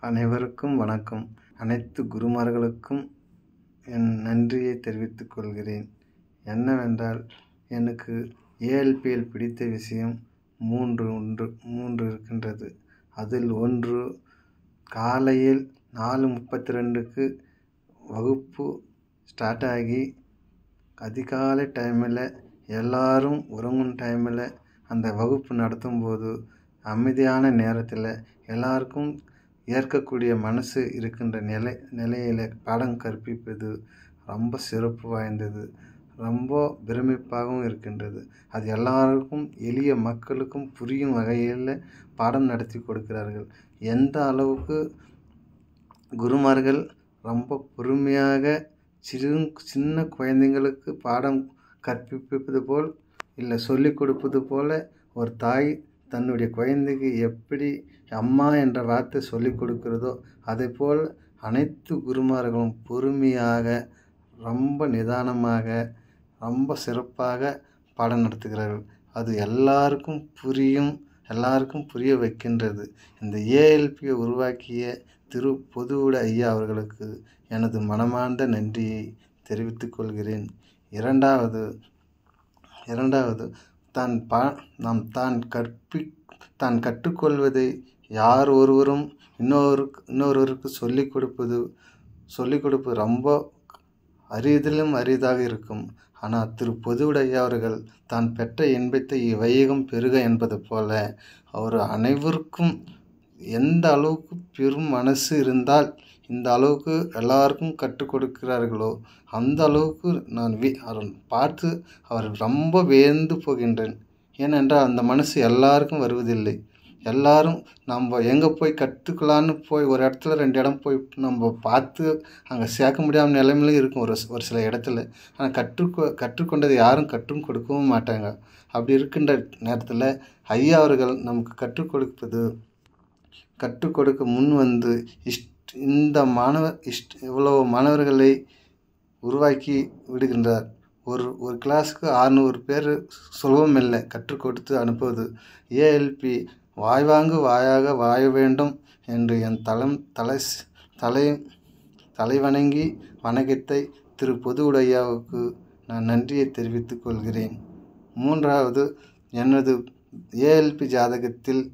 அனைவருக்கும் வணக்கம் அனைத்து குருமார்களுக்கும் என் நன்றியை தெரிவித்துக் கொள்கிறேன் என்னவென்றால் எனக்கு ஏஎல்பியில் பிடித்த விஷயம் மூன்று ஒன்று மூன்று இருக்கின்றது அதில் ஒன்று காலையில் நாலு முப்பத்தி ரெண்டுக்கு வகுப்பு ஸ்டார்ட் ஆகி அதிகாலை டைமில் எல்லாரும் உறங்கும் டைமில் அந்த வகுப்பு நடத்தும்போது அமைதியான நேரத்தில் எல்லாருக்கும் ஏற்கக்கூடிய மனசு இருக்கின்ற நிலை நிலையில் பாடம் கற்பிப்பது ரொம்ப சிறப்பு வாய்ந்தது ரொம்ப பிரமிப்பாகவும் இருக்கின்றது அது எல்லாருக்கும் எளிய மக்களுக்கும் புரியும் வகையில் பாடம் நடத்தி கொடுக்கிறார்கள் எந்த அளவுக்கு குருமார்கள் ரொம்ப பொறுமையாக சிறு சின்ன குழந்தைங்களுக்கு பாடம் கற்பிப்பது போல் இல்லை சொல்லிக் கொடுப்பது போல் ஒரு தாய் தன்னுடைய குழந்தைக்கு எப்படி அம்மா என்ற வார்த்தை சொல்லிக் கொடுக்கிறதோ அதேபோல் அனைத்து குருமார்களும் பொறுமையாக ரொம்ப நிதானமாக ரொம்ப சிறப்பாக பாடம் நடத்துகிறார்கள் அது எல்லாருக்கும் புரியும் எல்லாருக்கும் புரிய வைக்கின்றது இந்த ஏஎல்பியை உருவாக்கிய திரு பொதுவுட ஐயா அவர்களுக்கு எனது மனமார்ந்த நன்றியை தெரிவித்துக் கொள்கிறேன் இரண்டாவது இரண்டாவது தான் பா நாம் தான் கற்பி தான் கற்றுக்கொள்வதை யார் ஒருவரும் இன்னொருக்கு இன்னொருவருக்கு சொல்லிக் கொடுப்பது சொல்லிக் கொடுப்பது ரொம்ப அரிதிலும் அரிதாக இருக்கும் ஆனால் திரு பொதுவுடைய அவர்கள் தான் பெற்ற இன்பத்தை இவ்வையகம் பெருக என்பது போல அவர் அனைவருக்கும் எந்த அளவுக்கு பெரும் மனசு இருந்தால் இந்த அளவுக்கு எல்லாருக்கும் கற்றுக் கொடுக்கிறார்களோ அந்த அளவுக்கு நான் வி பார்த்து அவர் ரொம்ப வியந்து போகின்றேன் ஏனென்றால் அந்த மனசு எல்லாருக்கும் வருவதில்லை எல்லாரும் நம்ம எங்கே போய் கற்றுக்கலான்னு போய் ஒரு இடத்துல ரெண்டு இடம் போய் நம்ம பார்த்து அங்கே சேர்க்க முடியாமல் நிலைமையிலும் இருக்கும் ஒரு ஒரு சில இடத்துல ஆனால் கற்றுக்கொ கற்றுக்கொண்டதை யாரும் கற்றும் கொடுக்கவும் மாட்டாங்க அப்படி இருக்கின்ற நேரத்தில் ஐயா அவர்கள் நமக்கு கற்றுக் கொடுப்பது கற்றுக் கொடுக்க முன் வந்து இஷ்ட இந்த மாணவர் இஷ்ட இவ்வளோ மாணவர்களை உருவாக்கி விடுகின்றார் ஒரு ஒரு கிளாஸுக்கு அறநூறு பேர் சுலபம் இல்லை கற்றுக் கொடுத்து அனுப்புவது ஏஎல்பி வாய்வாங்கு வாயாக வாய வேண்டும் என்று என் தலம் தலை தலை தலைவணங்கி வணக்கத்தை திரு பொதுவுடையாவுக்கு நான் நன்றியை தெரிவித்துக் கொள்கிறேன் மூன்றாவது எனது ஏஎல்பி ஜாதகத்தில்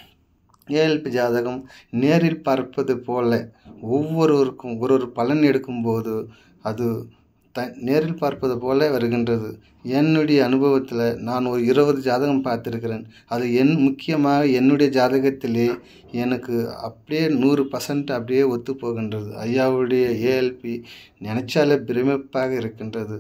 ஏஎல்பி ஜாதகம் நேரில் பார்ப்பது போல ஒவ்வொருவருக்கும் ஒரு ஒரு பலன் எடுக்கும்போது அது த நேரில் பார்ப்பது போல வருகின்றது என்னுடைய அனுபவத்தில் நான் ஒரு இருபது ஜாதகம் பார்த்துருக்கிறேன் அது என் முக்கியமாக என்னுடைய ஜாதகத்திலே எனக்கு அப்படியே நூறு பர்சன்ட் அப்படியே ஒத்து போகின்றது ஐயாவுடைய ஏஎல்பி நினைச்சாலே பிரமிப்பாக இருக்கின்றது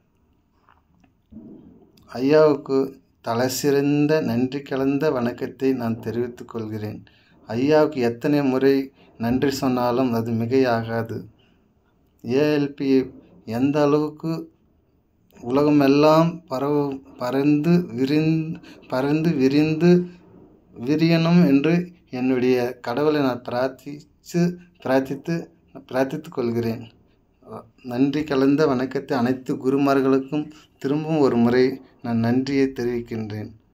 ஐயாவுக்கு தலை சிறந்த நன்றி கலந்த வணக்கத்தை நான் தெரிவித்துக் கொள்கிறேன் ஐயாவுக்கு எத்தனை முறை நன்றி சொன்னாலும் அது மிகையாகாது ஏஎல்பி எந்த அளவுக்கு உலகமெல்லாம் பரவ பறந்து விரிந்து பறந்து விரிந்து விரியணும் என்று என்னுடைய கடவுளை நான் பிரார்த்தித்து பிரார்த்தித்து பிரார்த்தித்துக் கொள்கிறேன் நன்றி கலந்த வணக்கத்தை அனைத்து குருமார்களுக்கும் திரும்பவும் ஒரு முறை நான் நன்றியை தெரிவிக்கின்றேன்